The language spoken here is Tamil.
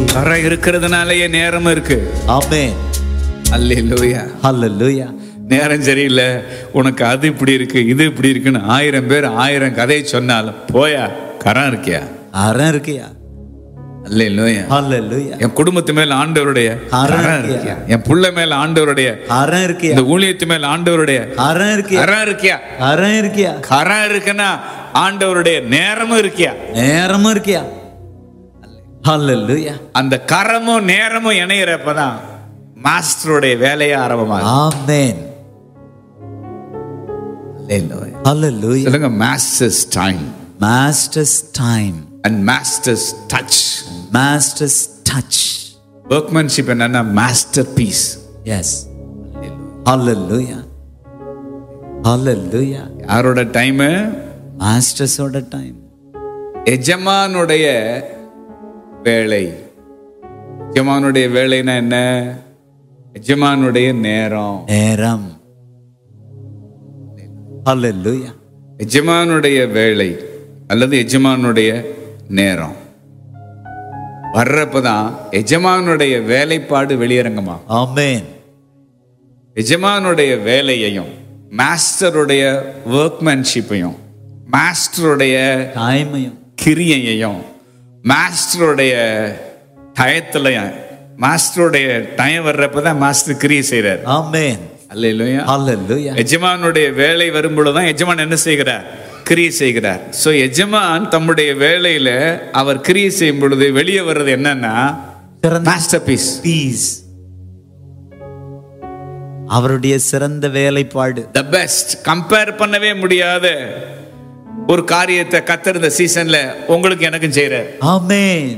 கரை இருக்கிறதுனாலயே நேரம் இருக்கு ஆமென் அல்லேலூயா ஹalleluya நேரம் சரியில்லை உனக்கு அது இப்படி இருக்கு இது இப்படி இருக்குன்னு ஆயிரம் பேர் ஆயிரம் கதையை சொன்னாலும் போயா கரம் இருக்கியா அறம் இருக்கியா அல்லேலூயா ஹalleluya என் குடும்பத்து மேல ஆண்டவருடைய கரம் கரம் இருக்கியா? இருக்கியா என் புள்ள மேல ஆண்டவருடைய அறம் இருக்கியா இந்த ஊழியத்து மேல ஆண்டவருடைய அறம் இருக்கியா கரம் இருக்கியா அறம் இருக்கியா கரம் இருக்குன்னா ஆண்டவருடைய நேரமும் இருக்கியா நேரமும் இருக்கியா ஹalleluya அந்த கரமும் நேரமும் இணையிறப்பதான் மாஸ்டருடைய வேலையை ஆரம்பமாகும் ஆமென் Hallelujah. ஹalleluya சொல்லுங்க masters time masters time and masters touch masters touch workmanship என்னன்னா மாஸ்டர் பீஸ் எஸ் ஹalleluya ஹalleluya யாரோட டைம் மாஸ்டர்ஸோட டைம் எஜமானுடைய வேலை எஜமானுடைய வேலைன்னா என்ன எஜமானுடைய நேரம் நேரம் ஹalleluya எஜமானுடைய வேலை அல்லது எஜமானுடைய நேரம் வர்றப்பதான் எஜமானுடைய வேலைப்பாடு வெளியரங்கமா ஆமென் எஜமானுடைய வேலையையும் மாஸ்டருடைய ஒர்க்மேன்ஷிப்பையும் மாஸ்டருடைய டைமையும் கிரியையையும் மாஸ்டருடைய டயத்துலையும் மாஸ்டருடைய டயம் வர்றப்பதான் மாஸ்டர் கிரியை செய்கிறார் ஆமென் அல்லையா ஹalleluya எஜமானுடைய வேலை வரும்பொழுதுதான் எஜமான் என்ன செய்கிறார் கிரியை செய்கிறார் சோ எஜமான் தம்முடைய வேலையில அவர் கிரியை செய்யும் பொழுது வெளியே வர்றது என்னன்னா சிறந்த மாஸ்டர் பீஸ் பீஸ் அவருடைய சிறந்த வேலைப்பாடு த பெஸ்ட் கம்பேர் பண்ணவே முடியாத ஒரு காரியத்தை கத்தர் இந்த சீசன்ல உங்களுக்கு எனக்கும் செய்யறார் ஆமென்